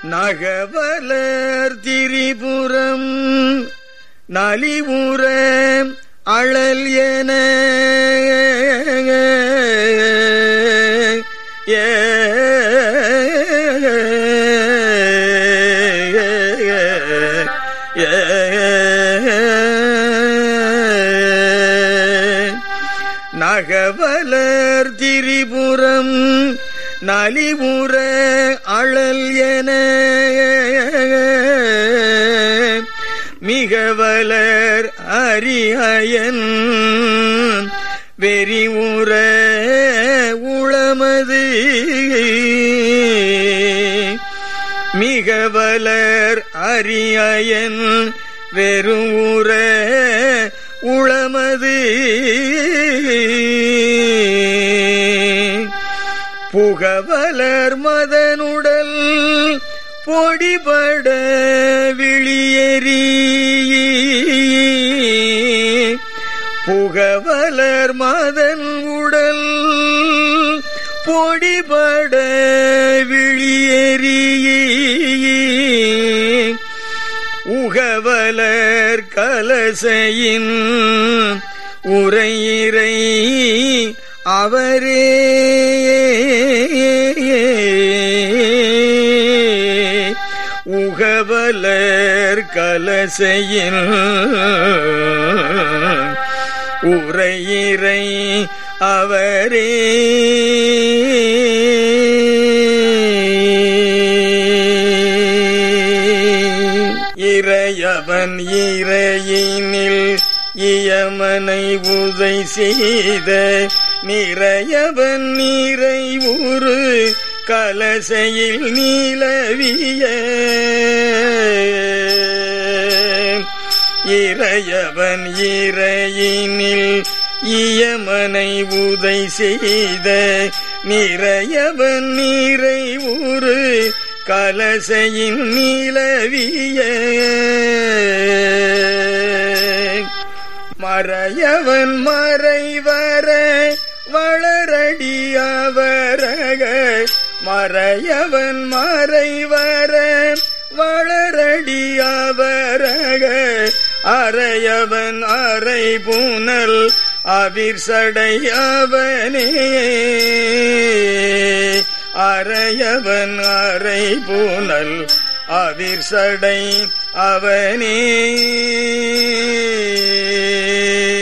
நகவலர் திரிபுரம் நலிவுற அழல் என ஏ நகவலர் திரிபுரம் நலிவுற அழல் என மிகவலர் அரியன் வெறிவுற உளமது மிகவலர் அரியன் வெறுவுற உளமது புகவலர் மதனுடல் பொடிபட விழியறி புகவலர் மதன் உடல் பொடிபட விழியறி உகவலர் கலசையின் உரையிறை அவரே உகவலர் கலசையின் உரையிறை அவரே இறையவன் இறையினில் இயமனை உதை செய்த நிறையவன் நீரை உரு கலசையில் நீலவிய இறையவன் இறையினில் இயமனை உதை செய்த நிறையவன் நீரை உரு கலசையின் நீலவிய மறையவன் மறைவர வளரடியவரக மறையவன் மறைவர வளரடியவரக அறையவன் அறை பூனல் அவிர்சடை அவனே அறையவன் அறை பூனல் அவிர்சடை அவனே